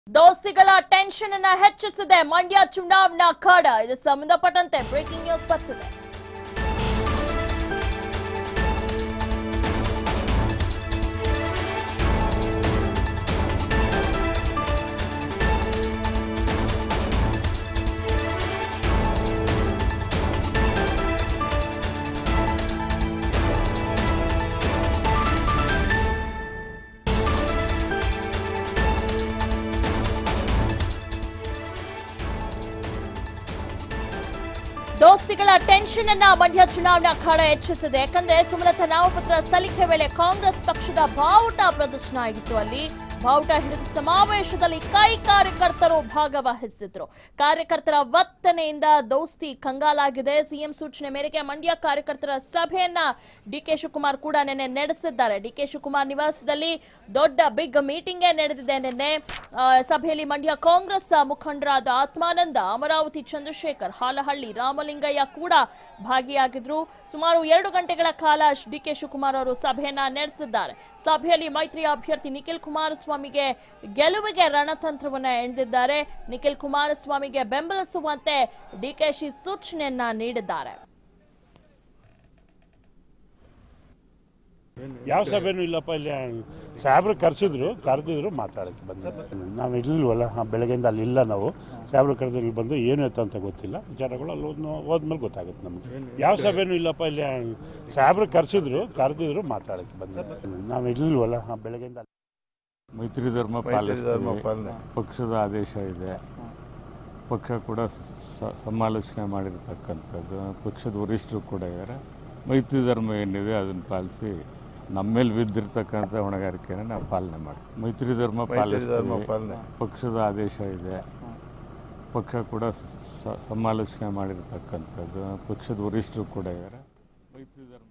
ದೋಸ್ತಿಗಳ tension ಅನ್ನ ಹೆಚ್ಚಿಸಿದೆ ಮಂಡ್ಯ ಚುನಾವಣಾ ಅಖಾಡ ಇದು ಸಂಬಂಧಪಟ್ಟಂತೆ ಬ್ರೇಕಿಂಗ್ ನ್ಯೂಸ್ ಬರ್ತಿದೆ ದೋಸ್ತಿಗಳ ಟೆನ್ಷನ್ ಅನ್ನ ಮಂಡ್ಯ ಚುನಾವಣಾ ಅಖಾಡ ಹೆಚ್ಚಿಸಿದೆ ಯಾಕಂದ್ರೆ ಸುಮಲತಾ ನಾಮಪತ್ರ ಸಲ್ಲಿಕೆ ವೇಳೆ ಕಾಂಗ್ರೆಸ್ ಪಕ್ಷದ ಬಾವುಟ ಪ್ರದರ್ಶನ ಆಗಿತ್ತು ಅಲ್ಲಿ ಬಾವುಟ ಹಿಡಿದು ಸಮಾವೇಶದಲ್ಲಿ ಕೈ ಕಾರ್ಯಕರ್ತರು ಭಾಗವಹಿಸಿದ್ರು ಕಾರ್ಯಕರ್ತರ ವರ್ತನೆಯಿಂದ ದೋಸ್ತಿ ಕಂಗಾಲಾಗಿದೆ ಸಿಎಂ ಸೂಚನೆ ಮೇರೆಗೆ ಮಂಡ್ಯ ಕಾರ್ಯಕರ್ತರ ಸಭೆಯನ್ನ ಡಿಕೆ ಶಿವಕುಮಾರ್ ಕೂಡ ನಿನ್ನೆ ನಡೆಸಿದ್ದಾರೆ ಡಿಕೆ ಶಿವಕುಮಾರ್ ನಿವಾಸದಲ್ಲಿ ದೊಡ್ಡ ಬಿಗ್ ಮೀಟಿಂಗ್ ನಡೆದಿದೆ ನಿನ್ನೆ ಆ, ಸಭೆಯಲ್ಲಿ ಮಂಡ್ಯ ಕಾಂಗ್ರೆಸ್ ಮುಖಂಡರಾದ ಆತ್ಮಾನಂದ ಅಮರಾವತಿ ಚಂದ್ರಶೇಖರ್ ಹಾಲಹಳ್ಳಿ ರಾಮಲಿಂಗಯ್ಯ ಕೂಡ ಭಾಗಿಯಾಗಿದ್ರು ಸುಮಾರು ಎರಡು ಗಂಟೆಗಳ ಕಾಲ ಡಿಕೆ ಶಿವಕುಮಾರ್ ಅವರು ಸಭೆಯನ್ನ ನಡೆಸಿದ್ದಾರೆ ಸಭೆಯಲ್ಲಿ ಮೈತ್ರಿ ಅಭ್ಯರ್ಥಿ ನಿಖಿಲ್ ಕುಮಾರಸ್ವಾಮಿಗೆ ಗೆಲುವಿಗೆ ರಣತಂತ್ರವನ್ನ ಎಣೆದಿದ್ದಾರೆ ನಿಖಿಲ್ ಕುಮಾರಸ್ವಾಮಿಗೆ ಬೆಂಬಲಿಸುವಂತೆ ಡಿಕೆಶಿ ಸೂಚನೆಯನ್ನ ನೀಡಿದ್ದಾರೆ ಯಾವ ಸಭೆನೂ ಇಲ್ಲಪ್ಪ ಇಲ್ಲಿ ಸಾಹೇಬ್ರು ಕರೆಸಿದ್ರು ಕರೆದಿದ್ರು ಮಾತಾಡೋಕ್ಕೆ ಬಂದಿದ್ದೆ ನಾವು ಇರ್ಲಿಲ್ವಲ್ಲ ಹಾಂ ಬೆಳಗ್ಗೆಯಿಂದ ಅಲ್ಲಿ ಇಲ್ಲ ನಾವು ಸಾಹೇಬ್ರು ಕರೆದು ಇಲ್ಲಿ ಬಂದು ಏನು ಎತ್ತ ಅಂತ ಗೊತ್ತಿಲ್ಲ ವಿಚಾರಗಳು ಅಲ್ಲಿ ಹೋದ್ನು ಹೋದ್ಮೇಲೆ ಗೊತ್ತಾಗುತ್ತೆ ನಮಗೆ ಯಾವ ಸಭೆನೂ ಇಲ್ಲಪ್ಪ ಇಲ್ಲಿ ಸಾಹೇಬ್ರು ಕರೆಸಿದ್ರು ಕರೆದಿದ್ರು ಮಾತಾಡೋಕ್ಕೆ ಬಂದಿದ್ದೆ ನಾವು ಇರ್ಲಿಲ್ವಲ್ಲ ಹಾಂ ಬೆಳಗ್ಗೆಯಿಂದ ಅಲ್ಲಿ ಮೈತ್ರಿ ಧರ್ಮ ಮೈತ್ರಿ ಧರ್ಮ ಪಾಲಿಸ್ತೀವಿ ಪಾಲನೆ ಪಕ್ಷದ ಆದೇಶ ಇದೆ ಪಕ್ಷ ಕೂಡ ಸ- ಸಮಾಲೋಚನೆ ಮಾಡಿರ್ತಕ್ಕಂಥದ್ದು ಪಕ್ಷದ ವರಿಷ್ಠರು ಕೂಡ ಇದ್ದಾರೆ ಮೈತ್ರಿ ಧರ್ಮ ಏನಿದೆ ಅದನ್ನು ಪಾಲಿಸಿ ನಮ್ಮ ಮೇಲೆ ಬಿದ್ದಿರ್ತಕ್ಕಂಥ ಹೊಣೆಗಾರಿಕೆಯನ್ನು ನಾವು ಪಾಲನೆ ಮಾಡ್ತೀವಿ ಮೈತ್ರಿ ಧರ್ಮ ಮೈತ್ರಿ ಧರ್ಮ ಪಾಲಿಸ್ತೀವಿ ಪಾಲನೆ ಪಕ್ಷದ ಆದೇಶ ಇದೆ ಪಕ್ಷ ಕೂಡ ಸ- ಸಮಾಲೋಚನೆ ಮಾಡಿರ್ತಕ್ಕಂಥದ್ದು ಪಕ್ಷದ ವರಿಷ್ಠರು ಕೂಡ ಇದ್ದಾರೆ ಮೈತ್ರಿ ಧರ್ಮ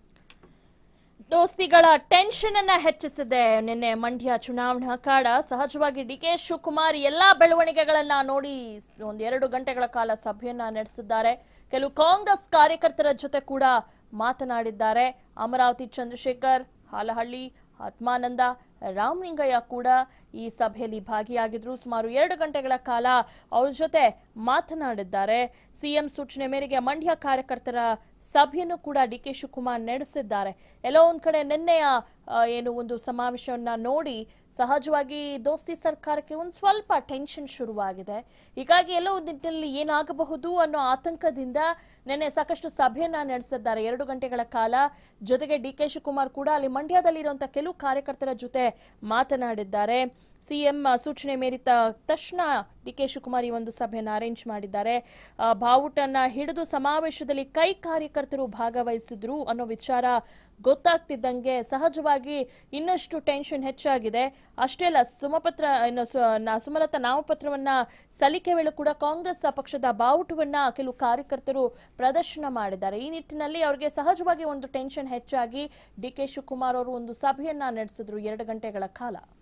ದೋಸ್ತಿಗಳ ಟೆನ್ಷನ್ ಅನ್ನ ಹೆಚ್ಚಿಸಿದೆ ನಿನ್ನೆ ಮಂಡ್ಯ ಚುನಾವಣಾ ಅಖಾಡ ಸಹಜವಾಗಿ ಡಿ ಕೆ ಶಿವಕುಮಾರ್ ಎಲ್ಲಾ ಬೆಳವಣಿಗೆಗಳನ್ನ ನೋಡಿ ಒಂದೆರಡು ಗಂಟೆಗಳ ಕಾಲ ಸಭೆಯನ್ನ ನಡೆಸಿದ್ದಾರೆ ಕೆಲವು ಕಾಂಗ್ರೆಸ್ ಕಾರ್ಯಕರ್ತರ ಜೊತೆ ಕೂಡ ಮಾತನಾಡಿದ್ದಾರೆ ಅಮರಾವತಿ ಚಂದ್ರಶೇಖರ್ ಹಾಲಹಳ್ಳಿ ಆತ್ಮಾನಂದ ರಾಮಲಿಂಗಯ್ಯ ಕೂಡ ಈ ಸಭೆಯಲ್ಲಿ ಭಾಗಿಯಾಗಿದ್ರು ಸುಮಾರು ಎರಡು ಗಂಟೆಗಳ ಕಾಲ ಅವ್ರ ಜೊತೆ ಮಾತನಾಡಿದ್ದಾರೆ ಸಿಎಂ ಸೂಚನೆ ಮೇರೆಗೆ ಮಂಡ್ಯ ಕಾರ್ಯಕರ್ತರ ಸಭೆಯನ್ನು ಕೂಡ ಡಿ ಕೆ ಶಿವಕುಮಾರ್ ನಡೆಸಿದ್ದಾರೆ ಎಲ್ಲೋ ಒಂದ್ ಕಡೆ ನಿನ್ನೆಯ ಆ, ಏನು ಒಂದು ಸಮಾವೇಶವನ್ನ ನೋಡಿ ಸಹಜವಾಗಿ ದೋಸ್ತಿ ಸರ್ಕಾರಕ್ಕೆ ಒಂದು ಸ್ವಲ್ಪ ಟೆನ್ಷನ್ ಶುರುವಾಗಿದೆ ಹೀಗಾಗಿ ಎಲ್ಲೋ ಒಂದು ನಿಟ್ಟಿನಲ್ಲಿ ಏನಾಗಬಹುದು ಅನ್ನೋ ಆತಂಕದಿಂದ ನಿನ್ನೆ ಸಾಕಷ್ಟು ಸಭೆಯನ್ನ ನಡೆಸಿದ್ದಾರೆ ಎರಡು ಗಂಟೆಗಳ ಕಾಲ ಜೊತೆಗೆ ಡಿ ಕೆ ಶಿವಕುಮಾರ್ ಕೂಡ ಅಲ್ಲಿ ಮಂಡ್ಯದಲ್ಲಿರುವಂತಹ ಕೆಲವು ಕಾರ್ಯಕರ್ತರ ಜೊತೆ ಮಾತನಾಡಿದ್ದಾರೆ ಸಿಎಂ ಸೂಚನೆ ಮೇರಿದ ತಕ್ಷಣ ಡಿ ಕೆ ಶಿವಕುಮಾರ್ ಈ ಒಂದು ಸಭೆಯನ್ನು ಅರೇಂಜ್ ಮಾಡಿದ್ದಾರೆ ಆ, ಬಾವುಟನ್ನ ಹಿಡಿದು ಸಮಾವೇಶದಲ್ಲಿ ಕೈ ಕಾರ್ಯಕರ್ತರು ಭಾಗವಹಿಸಿದ್ರು ಅನ್ನೋ ವಿಚಾರ ಗೊತ್ತಾಗ್ತಿದ್ದಂಗೆ ಸಹಜವಾಗಿ ಇನ್ನಷ್ಟು ಟೆನ್ಷನ್ ಹೆಚ್ಚಾಗಿದೆ ಅಷ್ಟೇ ಅಲ್ಲ ಸುಮಪತ್ರ ಏನು ಸು- ನ- ಸುಮಲತಾ ನಾಮಪತ್ರವನ್ನ ಸಲ್ಲಿಕೆ ವೇಳೆ ಕೂಡ ಕಾಂಗ್ರೆಸ್ ಪಕ್ಷದ ಬಾವುಟವನ್ನ ಕೆಲವು ಕಾರ್ಯಕರ್ತರು ಪ್ರದರ್ಶನ ಮಾಡಿದ್ದಾರೆ ಈ ನಿಟ್ಟಿನಲ್ಲಿ ಅವರಿಗೆ ಸಹಜವಾಗಿ ಒಂದು ಟೆನ್ಷನ್ ಹೆಚ್ಚಾಗಿ ಡಿ ಕೆ ಶಿವಕುಮಾರ್ ಅವರು ಒಂದು ಸಭೆಯನ್ನ ನಡೆಸಿದ್ರು ಎರಡು ಗಂಟೆಗಳ ಕಾಲ